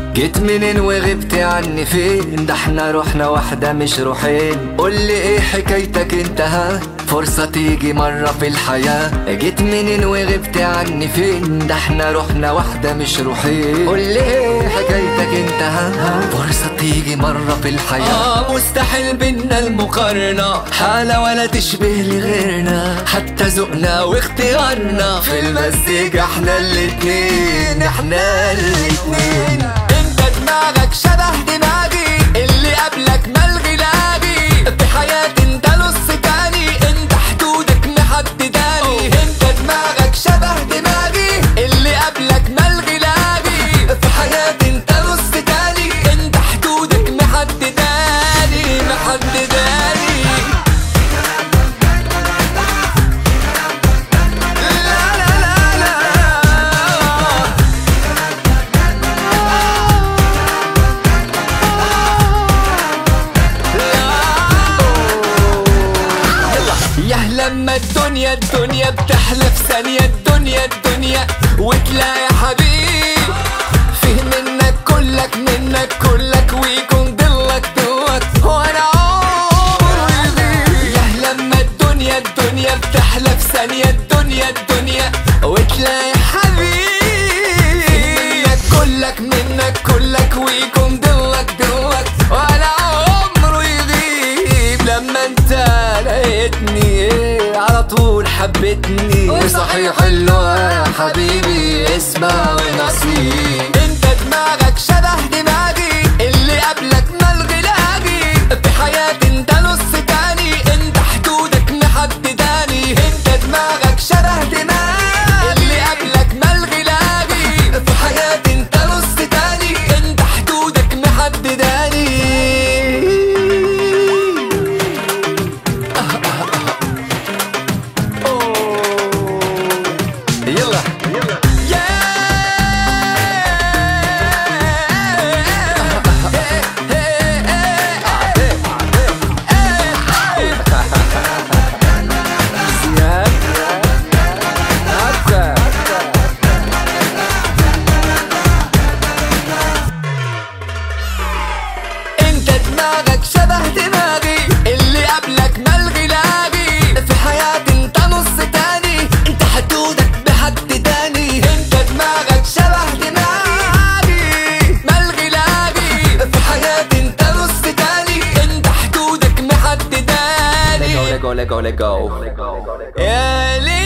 جيت منين وغبت عني فين ده احنا روحنا واحدة مش روحين قولي ايه حكايتك انت ها فرصة تيجي مرة في الحياة جيت منين وغبت عني فين ده احنا روحنا واحدة مش روحين قولي ايه حكايتك انت ها فرصة تيجي مرة في الحياة آه مستحيل بينا المقارنة حالة ولا تشبه لغيرنا حتى ذوقنا واختيارنا في المزيكا احنا الاتنين احنا الاتنين انت دماغك شبه دماغي اللي قبلك ملغي لاغي في حياتي انت نص تاني انت حدودك محدداني انت دماغك شبه دماغي اللي قبلك ملغي لاغي في حياتي انت نص تاني انت حدودك محدداني محدداني لا لا لا لا يا لما الدنيا الدنيا بتحلى في ثانية الدنيا الدنيا وتلاقي حبيب فيه منك كلك منك كلك ويكون ضلك ضلك وانا عمري يضيع يا لما الدنيا الدنيا بتحلى في ثانية الدنيا الدنيا وتلاقي حبيب فيه منك كلك منك كلك ويكون ضلك ضلك وانا عمره يغيب لما انت لقيتني إيه على طول حبيتني صحيح حلوة يا حبيبي اسمع ونصيب انت دماغك شبه دماغي اللي قبلك ملغي لاغي في حياتي انت نص تاني انت حدودك محدداني انت دماغك شبه دماغي اللي قبلك ملغي لاغي في حياتي انت نص تاني انت حدودك محدداني يلا يلا انت دماغك شبه دماغي اللي قبلك ملغي لاغي في حياتي انت نص تاني انت حدودك محدداني انت دماغك شبه دماغي ملغي لاغي في حياتي انت نص تاني انت حدودك محدداني Let go, let go, let go, let go. يا ليل